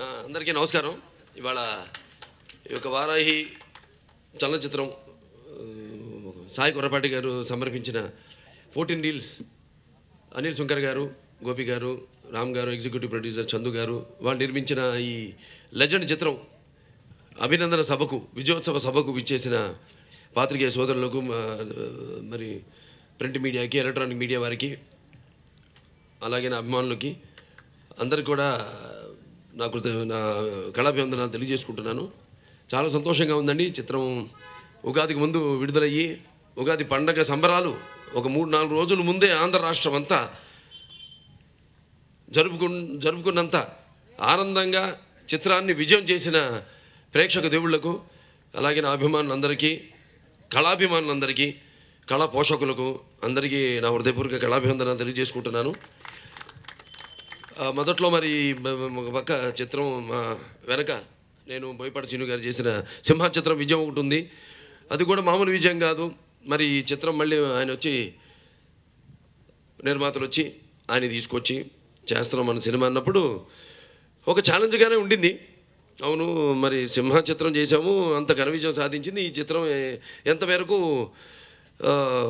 ఆ, అందరికీ నమస్కారం ఇవాళ ఈ యొక్క వారాహి చలనచిత్రం ఆ, సాయి కొర్రపాటి గారు సమర్పించిన ఫోర్టీన్ రీల్స్ అనిల్ శంకర్ గారు గోపి గారు రామ్ గారు ఎగ్జిక్యూటివ్ ప్రొడ్యూసర్ చందు గారు వాళ్ళు నిర్మించిన ఈ లెజెండ్ చిత్రం అభినందన సభకు విజయోత్సవ సభకు విచ్చేసిన పాత్రికేయ సోదరులకు మా- మరి ప్రింట్ మీడియాకి ఎలక్ట్రానిక్ మీడియా వారికి అలాగే నా అభిమానులకి అందరికి కూడా నా కృత నా కళాభివందనాలు తెలియజేసుకుంటున్నాను చాలా సంతోషంగా ఉందండి ఈ చిత్రం ఉగాదికి ముందు విడుదలయ్యి ఉగాది పండగ సంబరాలు ఒక మూడు నాలుగు రోజుల ముందే ఆంధ్ర రాష్ట్రం అంతా జరుపుకు జరుపుకున్నంత ఆనందంగా చిత్రాన్ని విజయం చేసిన ప్రేక్షక దేవుళ్లకు అలాగే నా అభిమానులందరికీ కళాభిమానులందరికీ కళా పోషకులకు అందరికీ నా హృదయపూర్వక కళాభివందనాలు తెలియజేసుకుంటున్నాను ఆ, మొదట్లో మరి బ- బ- ఒక పక్క చిత్రం మా వెనక నేను బోయపాటి శ్రీను గారు చేసిన సింహ చిత్రం విజయం ఒకటి ఉంది అది కూడా మామూలు విజయం కాదు మరి ఈ చిత్రం మళ్ళీ ఆయన వచ్చి నిర్మాతలు వచ్చి ఆయన తీసుకొచ్చి చేస్తున్నాం మన సినిమా అన్నప్పుడు ఒక ఛాలెంజ్గానే ఉండింది అవును మరి సింహ చిత్రం చేశాము అంత ఘన విజయం సాధించింది ఈ చిత్రం ఏ- ఎంత మేరకు ఆ,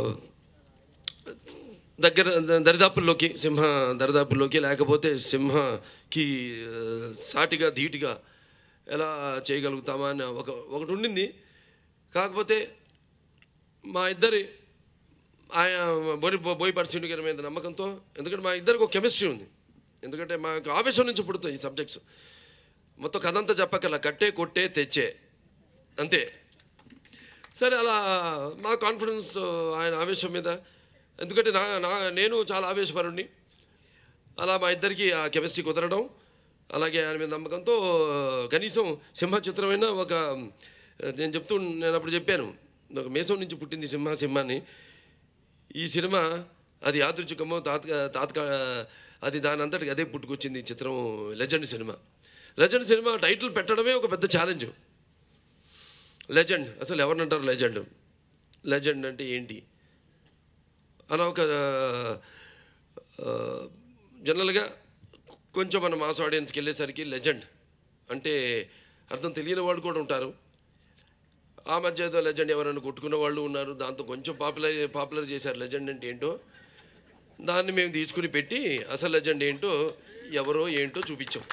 దగ్గర ద- దరిదాపుల్లోకి సింహ దరిదాపుల్లోకి లేకపోతే సింహకి ఆ, సాటిగా ధీటుగా ఎలా చేయగలుగుతామా అని ఒక ఒకటి ఉండింది కాకపోతే మా ఇద్దరి ఆయన బోరి బోయపాటి శ్రీను గారి మీద నమ్మకంతో ఎందుకంటే మా ఇద్దరికి ఒక కెమిస్ట్రీ ఉంది ఎందుకంటే మాకు ఆవేశం నుంచి పుడుతాయి ఈ సబ్జెక్ట్స్ మొత్తం కథ అంతా చెప్పకల్లా కట్టే కొట్టే తెచ్చే అంతే సరే అలా మా కాన్ఫిడెన్స్ ఆయన ఆవేశం మీద ఎందుకంటే నా నా నేను చాలా ఆవేశపరుణ్ణి అలా మా ఇద్దరికి ఆ కెమిస్ట్రీ కుదరడం అలాగే ఆయన మీద నమ్మకంతో కనీసం సింహ చిత్రమైన ఒక నేను చెప్తూ నేను అప్పుడు చెప్పాను ఒక మేసం నుంచి పుట్టింది సింహ సింహాన్ని ఈ సినిమా అది యాదృచ్ఛికమో తాత్కా తాత్కా అది దాని అంతటికి అదే పుట్టుకొచ్చింది ఈ చిత్రం legend cinema legend cinema title పెట్టడమే ఒక పెద్ద ఛాలెంజ్ లెజెండ్ అసలు ఎవరినంటారు లెజెండ్ లెజెండ్ అంటే ఏంటి అలా ఒక ఆ, జనరల్గా కొంచెం మన మాస్ ఆడియన్స్కి వెళ్ళేసరికి లెజెండ్ అంటే అర్థం తెలియని వాళ్ళు కూడా ఉంటారు ఆ మధ్య ఏదో లెజెండ్ ఎవరైనా కొట్టుకున్న వాళ్ళు ఉన్నారు దాంతో కొంచెం పాపులర్ పాపులర్ చేశారు లెజెండ్ అంటే ఏంటో దాన్ని మేము తీసుకుని పెట్టి అసలు లెజెండ్ ఏంటో ఎవరో ఏంటో చూపించాం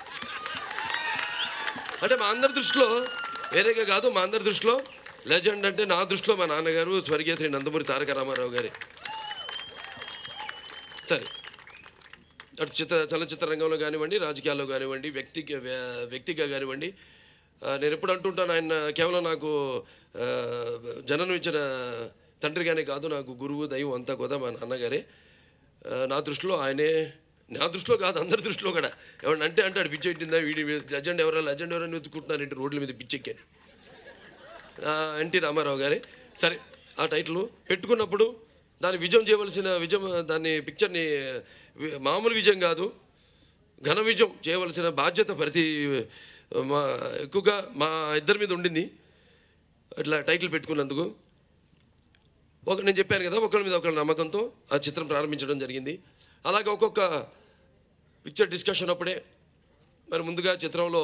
అంటే మా అందరి దృష్టిలో వేరేగా కాదు మా అందరి దృష్టిలో లెజెండ్ అంటే నా దృష్టిలో మా నాన్నగారు స్వర్గీయ శ్రీ నందమూరి తారక రామారావు గారి సరే అటు చిత్ర చలనచిత్ర రంగంలో కానివ్వండి రాజకీయాల్లో కానివ్వండి వ్యక్తికి వ్య- వ్యక్తిగా కానివ్వండి ఆ, నేను ఎప్పుడు అంటుంటాను ఆయన కేవలం నాకు ఆ, జననం ఇచ్చిన తండ్రిగానే కాదు నాకు గురువు దైవం అంతా కూడా మా నాన్నగారే ఆ, నా దృష్టిలో ఆయనే నా దృష్టిలో కాదు అందరి దృష్టిలో కూడా ఎవరిని అంటే అంటే ఆడు పిచ్చెట్టిందా వీడి లెజెండ్ ఎవరా లెజెండ్ ఎవరైనా వెతుకుంటున్నారు ఇంటి రోడ్ల మీద పిచ్చెక్కాను ఆ, ఎన్టీ రామారావు గారి సరే ఆ టైటిల్ పెట్టుకున్నప్పుడు దాన్ని విజయం చేయవలసిన విజయం దాన్ని పిక్చర్ని వి- మామూలు విజయం కాదు ఘన విజయం చేయవలసిన బాధ్యత ప్రతి మా ఎక్కువగా మా ఇద్దరి మీద ఉండింది ఇట్లా టైటిల్ పెట్టుకున్నందుకు ఒక నేను చెప్పాను కదా ఒకరి మీద ఒకరి నమ్మకంతో ఆ చిత్రం ప్రారంభించడం జరిగింది అలాగే ఒక్కొక్క పిక్చర్ డిస్కషన్ అప్పుడే మరి ముందుగా చిత్రంలో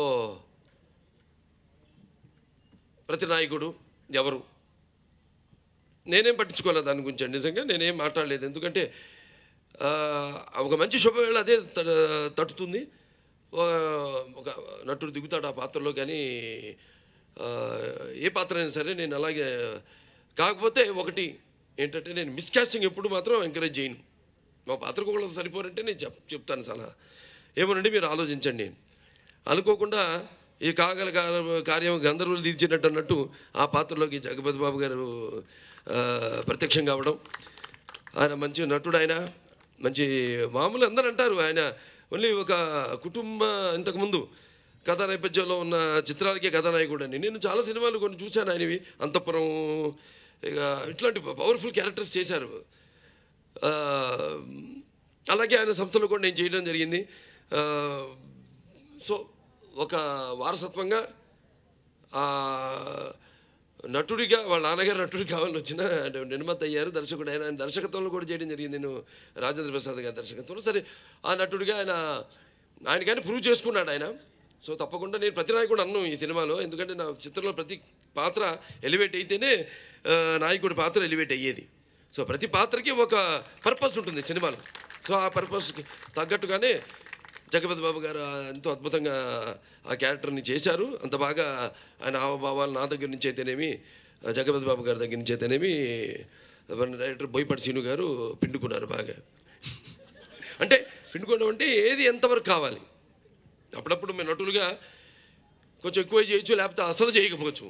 ప్రతి నాయకుడు ఎవరు నేనేం పట్టించుకోలేదు దాని గురించి నిజంగా నేనేం మాట్లాడలేదు ఎందుకంటే ఆ, ఒక మంచి శుభవేళ అదే త- తట్టుతుంది ఒక- ఒక నటుడు దిగుతాడు ఆ పాత్రలో కానీ ఆ, ఏ పాత్ర అయినా సరే నేను అలాగే కాకపోతే ఒకటి ఏంటంటే నేను మిస్కాస్టింగ్ ఎప్పుడు మాత్రం ఎంకరేజ్ చేయను మా పాత్రకు కూడా సరిపోరంటే నేను చెప్ చెప్తాను సలహా ఏమోనండి మీరు ఆలోచించండి అనుకోకుండా ఈ కాగల కా- కార్యం గంధర్వులు తీర్చినట్టు అన్నట్టు ఆ పాత్రలోకి జగపతి బాబు గారు ఆ, ప్రత్యక్షం కావడం ఆయన మంచి నటుడు ఆయన మంచి మామూలు అందరూ అంటారు ఆయన ఓన్లీ ఒక కుటుంబ ఇంతకుముందు కథా నేపథ్యంలో ఉన్న చిత్రాలకే కథానాయకుడు అని నేను చాలా సినిమాలు కొన్ని చూశాను ఆయనవి అంతఃపురం ఇక ఇట్లాంటి పవర్ఫుల్ క్యారెక్టర్స్ చేశారు ఆ, అలాగే ఆయన సంస్థలో కూడా నేను చేయడం జరిగింది ఆ, సో ఒక వారసత్వంగా ఆ, నటుడిగా వాళ్ళ నాన్నగారు నటుడు కావాలని వచ్చిన నిర్మాత అయ్యారు దర్శకుడు ఆయన ఆయన దర్శకత్వంలో కూడా చేయడం జరిగింది నేను రాజేంద్ర ప్రసాద్ గారి దర్శకత్వంలో సరే ఆ నటుడిగా ఆయన ఆయన కానీ ప్రూవ్ చేసుకున్నాడు ఆయన సో తప్పకుండా నేను ప్రతి నాయకుడు అన్ను ఈ సినిమాలో ఎందుకంటే నా చిత్రంలో ప్రతి పాత్ర ఎలివేట్ అయితేనే ఆ, నాయకుడి పాత్ర ఎలివేట్ అయ్యేది సో ప్రతి పాత్రకి ఒక పర్పస్ ఉంటుంది సినిమాలో సో ఆ పర్పస్కి తగ్గట్టుగానే జగపతి బాబు గారు ఆ ఎంతో అద్భుతంగా ఆ క్యారెక్టర్ని చేశారు అంత బాగా ఆయన హావభావాలు నా దగ్గర నుంచి అయితేనేమి ఆ జగపతి బాబు గారి దగ్గర నుంచి అయితేనేమి మన డైరెక్టర్ బోయపాటి సీను గారు పిండుకున్నారు బాగా అంటే పిండుకోవడం అంటే ఏది ఎంతవరకు కావాలి అప్పుడప్పుడు మేము నటులుగా కొంచెం ఎక్కువ చేయొచ్చు లేకపోతే అసలు చేయకపోవచ్చు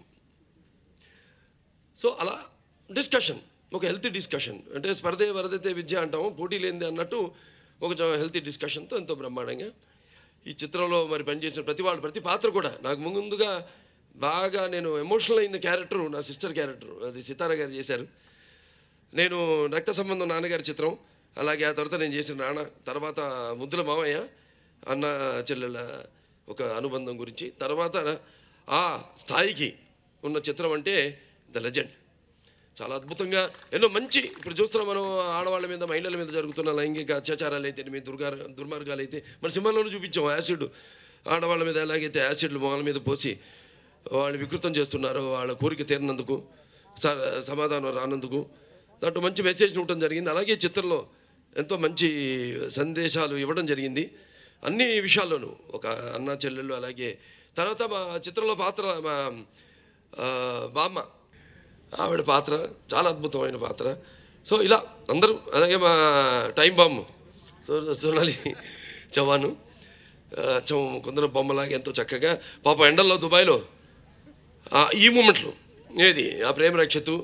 సో అలా డిస్కషన్ ఒక హెల్తీ డిస్కషన్ అంటే స్పర్ధే వరదతే విద్య అంటాము పోటీ లేనిది అన్నట్టు ఒక హెల్తీ డిస్కషన్తో ఎంతో బ్రహ్మాండంగా ఈ చిత్రంలో మరి పనిచేసిన ప్రతి వాళ్ళు ప్రతి పాత్ర కూడా నాకు ముందుగా బాగా నేను ఎమోషనల్ అయిన క్యారెక్టర్ నా సిస్టర్ క్యారెక్టర్ అది సితార గారు చేశారు నేను రక్త సంబంధం నాన్నగారి చిత్రం అలాగే ఆ తర్వాత నేను చేసిన నాన్న తర్వాత ముద్దుల మామయ్య అన్న చెల్లెల ఒక అనుబంధం గురించి తర్వాత ఆ స్థాయికి ఉన్న చిత్రం అంటే ద లెజెండ్ చాలా అద్భుతంగా ఎన్నో మంచి ఇప్పుడు చూస్తున్నాం మనం ఆడవాళ్ళ మీద మహిళల మీద జరుగుతున్న లైంగిక అత్యాచారాలు అయితే మీ దుర్గార దుర్మార్గాలు అయితే మన సినిమాలోనూ చూపించాం యాసిడ్ ఆడవాళ్ళ మీద ఎలాగైతే యాసిడ్లు మొగల మీద పోసి వాళ్ళు వికృతం చేస్తున్నారో వాళ్ళ కోరిక తీరినందుకు స- సమాధానం రానందుకు దాంట్లో మంచి మెసేజ్ ఉండటం జరిగింది అలాగే చిత్రంలో ఎంతో మంచి సందేశాలు ఇవ్వడం జరిగింది అన్ని విషయాల్లోనూ ఒక అన్న చెల్లెళ్ళు అలాగే తర్వాత మా చిత్రంలో పాత్ర మా ఆ, బామ్మ ఆవిడ పాత్ర చాలా అద్భుతమైన పాత్ర సో ఇలా అందరూ అలాగే మా టైం బాంబు సో సోనాలి చవాను చం కొందరు బొమ్మలాగా ఎంతో చక్కగా పాప ఎండల్లో దుబాయ్లో ఆ, ఈ మూమెంట్లు ఏది ఆ ప్రేమ రక్షతు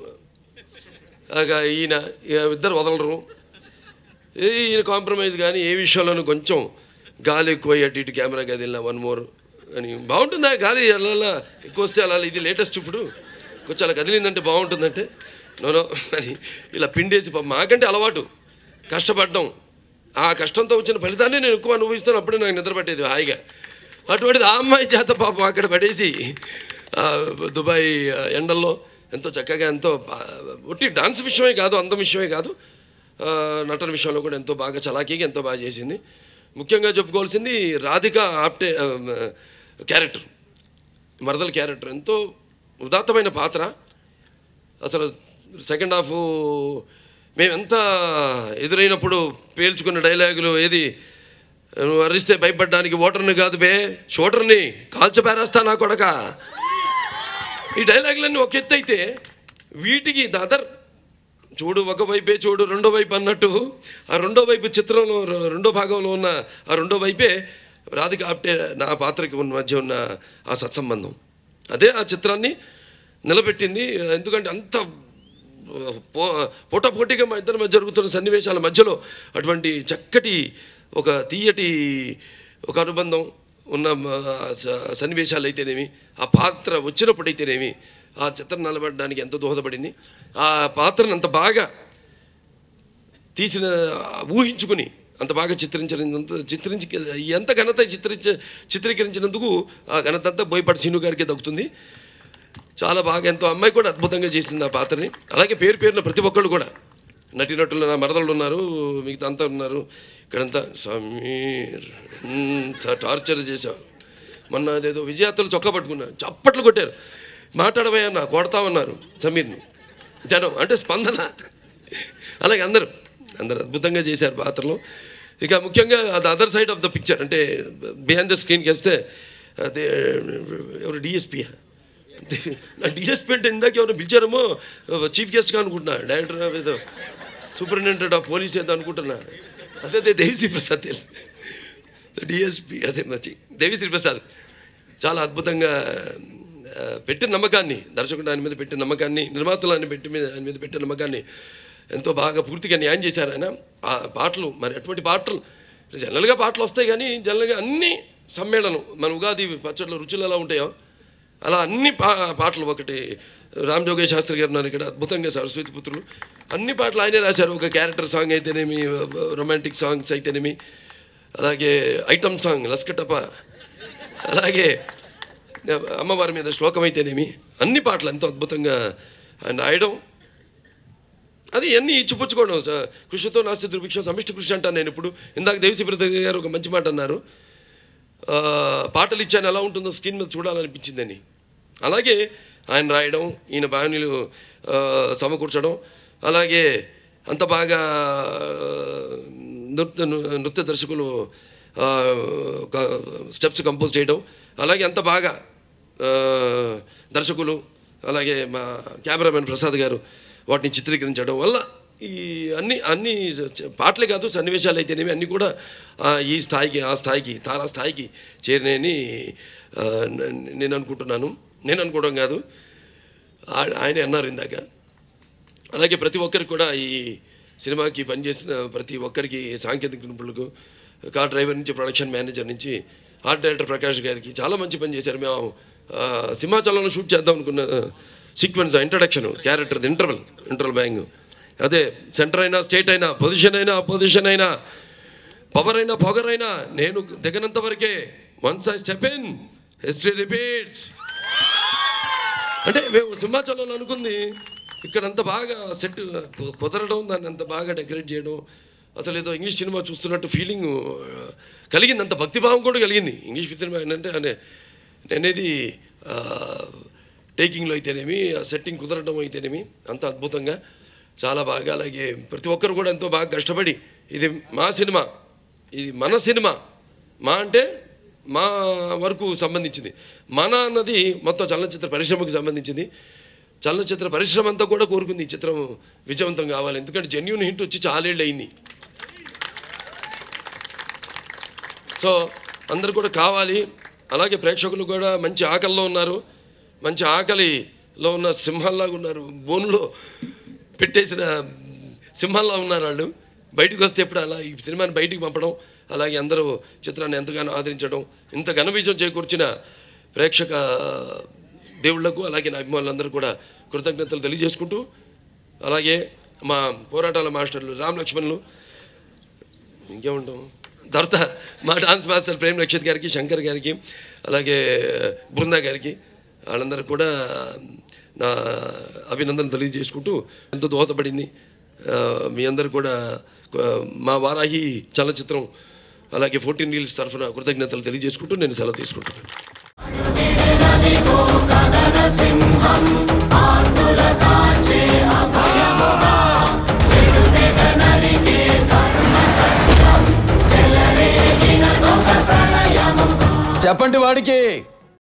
ఆగా ఈయన ఇక ఇద్దరు వదలరు ఏ ఈయన కాంప్రమైజ్ కానీ ఏ విషయంలోనూ కొంచెం గాలి ఎక్కువ అటు ఇటు కెమెరా కదిలిన వన్ మోర్ అని బాగుంటుందా గాలి అలా అలా ఎక్కువ వస్తే అలా ఇది లేటెస్ట్ ఇప్పుడు కొంచెం అలా కదిలిందంటే బాగుంటుందంటే నోనో అని ఇలా పిండేసి పాపం మాకంటే అలవాటు కష్టపడడం ఆ కష్టంతో వచ్చిన ఫలితాన్ని నేను ఎక్కువ అనుభవిస్తాను అప్పుడే నాకు నిద్ర పట్టేది హాయిగా అటువంటిది ఆ అమ్మాయి చేత పాపం అక్కడ పడేసి ఆ, దుబాయ్ ఆ, ఎండల్లో ఎంతో చక్కగా ఎంతో బా- ఒట్టి డాన్స్ విషయమే కాదు అందం విషయమే కాదు ఆ, నటన విషయంలో కూడా ఎంతో బాగా చలాకీగా ఎంతో బాగా చేసింది ముఖ్యంగా చెప్పుకోవాల్సింది రాధిక ఆప్టే ఆ, క్యారెక్టర్ మరదల క్యారెక్టర్ ఎంతో ఉదాత్తమైన పాత్ర అసలు సెకండ్ హాఫ్ మేమెంత ఎదురైనప్పుడు పేల్చుకున్న డైలాగులు ఏది నువ్వు అరిస్తే భయపడడానికి ఓటర్ని కాదు బే షూటర్ని కాల్చపారేస్తా నా కొడక ఈ డైలాగులన్నీ ఒక ఎత్తు అయితే వీటికి ద అదర్ చూడు ఒక వైపే చూడు రెండో వైపు అన్నట్టు ఆ రెండో వైపు చిత్రంలో రె- రెండో భాగంలో ఉన్న ఆ రెండో వైపే రాధిక ఆప్టే నా పాత్రకి ఉన్న మధ్య ఉన్న ఆ సత్సంబంధం అదే ఆ చిత్రాన్ని నిలబెట్టింది ఎందుకంటే అంత పో పోటాపోటీగా మా ఇద్దరి మధ్య జరుగుతున్న సన్నివేశాల మధ్యలో అటువంటి చక్కటి ఒక తీయటి ఒక అనుబంధం ఉన్న మ- స- సన్నివేశాలు అయితేనేమి ఆ పాత్ర వచ్చినప్పుడైతేనేమి ఆ చిత్రం నిలబడడానికి ఎంతో దోహదపడింది ఆ పాత్రను అంత బాగా తీసిన ఊహించుకుని అంత బాగా చిత్రించినంత చిత్రించి ఎంత ఘనత చిత్రించ చిత్రీకరించినందుకు ఆ ఘనత అంతా బోయపాటి సీను గారికి దక్కుతుంది చాలా బాగా ఎంతో అమ్మాయి కూడా అద్భుతంగా చేసింది ఆ పాత్రని అలాగే పేరు పేరున ప్రతి ఒక్కళ్ళు కూడా నటినటులు నా మరదళ్ళు ఉన్నారు మిగతా అంతా ఉన్నారు ఇక్కడంతా సమీర్ ఎంత టార్చర్ చేశావు మొన్న అదేదో విజయాతలు చొక్కా పట్టుకున్నా చప్పట్లు కొట్టారు మాట్లాడబోయన్న కొడతామన్నారు సమీర్ని జనం అంటే స్పందన అలాగే అందరూ అందరు అద్భుతంగా చేశారు పాత్రలో ఇక ముఖ్యంగా అది other side of the picture అంటే బిహైండ్ ద స్క్రీన్కి వస్తే అదే ఎవరు డిఎస్పీ నా డిఎస్పీ అంటే ఇందాక ఎవరు పిలిచారేమో చీఫ్ గెస్ట్గా అనుకుంటున్నా డైరెక్టర్ ఏదో సూపరింటెండెంట్ ఆఫ్ పోలీస్ ఏదో అనుకుంటున్నా అదే అదే దేవిశ్రీ ప్రసాద్ తెలుసు డిఎస్పీ అదే నచ్చి దేవిశ్రీ ప్రసాద్ చాలా అద్భుతంగా ఆ, పెట్టిన నమ్మకాన్ని దర్శకుడు ఆయన మీద పెట్టిన నమ్మకాన్ని నిర్మాతలు ఆయన పెట్టి మీద ఆయన మీద పెట్టిన నమ్మకాన్ని ఎంతో బాగా పూర్తిగా న్యాయం చేశారు ఆయన ఆ పాటలు మరి అటువంటి పాటలు జనరల్గా పాటలు వస్తాయి కానీ జనరల్గా అన్ని సమ్మేళనం మన ఉగాది పచ్చడిలో రుచులు ఎలా ఉంటాయో అలా అన్ని పా పాటలు ఒకటి రామ్ జోగే శాస్త్రి గారు ఉన్నారు ఇక్కడ అద్భుతంగా సరస్వతి పుత్రులు అన్ని పాటలు ఆయనే రాశారు ఒక క్యారెక్టర్ సాంగ్ అయితేనేమి రొమాంటిక్ సాంగ్స్ అయితేనేమి అలాగే ఐటమ్ సాంగ్ లస్కటప అలాగే అమ్మవారి మీద శ్లోకం అయితేనేమి అన్ని పాటలు ఎంతో అద్భుతంగా ఆయన రాయడం అది అన్నీ ఇచ్చిపుచ్చుకోవడం స- కృషితో నాస్తి దుర్భిక్షం సమిష్టి కృషి అంటాను నేను ఇప్పుడు ఇందాక దేవిశ్రీ ప్రసాద్ గారు ఒక మంచి మాట అన్నారు ఆ, పాటలు ఇచ్చాను ఎలా ఉంటుందో స్క్రీన్ మీద చూడాలనిపించిందని అలాగే ఆయన రాయడం ఈయన బాణీలు ఆ, సమకూర్చడం అలాగే అంత బాగా నృత్య నృత్య దర్శకులు ఆ, ఒక స్టెప్స్ కంపోజ్ చేయడం అలాగే అంత బాగా ఆ, దర్శకులు అలాగే మా కెమెరామెన్ ప్రసాద్ గారు వాటిని చిత్రీకరించడం వల్ల ఈ అన్ని అన్ని చ- పాటలే కాదు సన్నివేశాలు అయితేనేవి అన్నీ కూడా ఆ, ఈ స్థాయికి ఆ స్థాయికి తారా స్థాయికి చేరినాయని ఆ, న- నేను అనుకుంటున్నాను నేను అనుకోవడం కాదు ఆ- ఆయనే అన్నారు ఇందాక అలాగే ప్రతి ఒక్కరికి కూడా ఈ సినిమాకి పనిచేసిన ప్రతి ఒక్కరికి సాంకేతిక నిపుణులకు కార్ డ్రైవర్ నుంచి ప్రొడక్షన్ మేనేజర్ నుంచి ఆర్ట్ డైరెక్టర్ ప్రకాష్ గారికి చాలా మంచి పని చేశారు మేము ఆ, సింహాచలంలో షూట్ చేద్దాం అనుకున్న sequence introduction character interval interval bang అదే సెంటర్ అయినా స్టేట్ అయినా పొజిషన్ అయినా పొజిషన్ అయినా పవర్ అయినా పొగర్ అయినా నేను దిగనంత వరకే once I step in history repeats అంటే మేము సింహాచలంలో అనుకుంది ఇక్కడ అంత బాగా సెట్ కు- కుదరడం దాన్ని అంత బాగా డెకరేట్ చేయడం అసలు ఏదో ఇంగ్లీష్ సినిమా చూస్తున్నట్టు ఫీలింగ్ కలిగింది అంత భక్తిభావం కూడా కలిగింది ఇంగ్లీష్ సినిమా ఏంటంటే అనే నేనేది టేకింగ్లో అయితేనేమి సెట్టింగ్ కుదరడం అయితేనేమి అంత అద్భుతంగా చాలా బాగా అలాగే ప్రతి ఒక్కరు కూడా ఎంతో బాగా కష్టపడి ఇది మా సినిమా ఇది మన సినిమా మా అంటే మా వరకు సంబంధించింది మన అన్నది మొత్తం చలనచిత్ర పరిశ్రమకు సంబంధించింది చలనచిత్ర పరిశ్రమ అంతా కూడా కోరుకుంది ఈ చిత్రం విజయవంతం కావాలి ఎందుకంటే జెన్యున్ హిట్ వచ్చి చాలేళ్ళు అయింది సో అందరు కూడా కావాలి అలాగే ప్రేక్షకులు కూడా మంచి ఆకలిలో ఉన్నారు మంచి ఆకలిలో ఉన్న సింహాల్లాగా ఉన్నారు బోన్లో పెట్టేసిన సింహాల్లా ఉన్నారు వాళ్ళు బయటకు వస్తే ఎప్పుడు అలా ఈ సినిమాని బయటికి పంపడం అలాగే అందరూ చిత్రాన్ని ఎంతగానో ఆదరించడం ఇంత ఘన విజయం చేకూర్చిన ప్రేక్షక దేవుళ్లకు అలాగే నా అభిమానులందరూ కూడా కృతజ్ఞతలు తెలియజేసుకుంటూ అలాగే మా పోరాటాల మాస్టర్లు రామ్ లక్ష్మణులు ఇంకేముంటాం తర్వాత మా డాన్స్ మాస్టర్ ప్రేమ్ రక్షిత్ గారికి శంకర్ గారికి అలాగే బృందా గారికి వాళ్ళందరూ కూడా నా అభినందన తెలియజేసుకుంటూ ఎంతో దోహదపడింది ఆ, మీ అందరు కూడా ఆ, మా వారాహి చలనచిత్రం అలాగే ఫోర్టీన్ రీల్స్ తరఫున కృతజ్ఞతలు తెలియజేసుకుంటూ నేను సెలవు తీసుకుంటున్నాను చెప్పండి వాడికి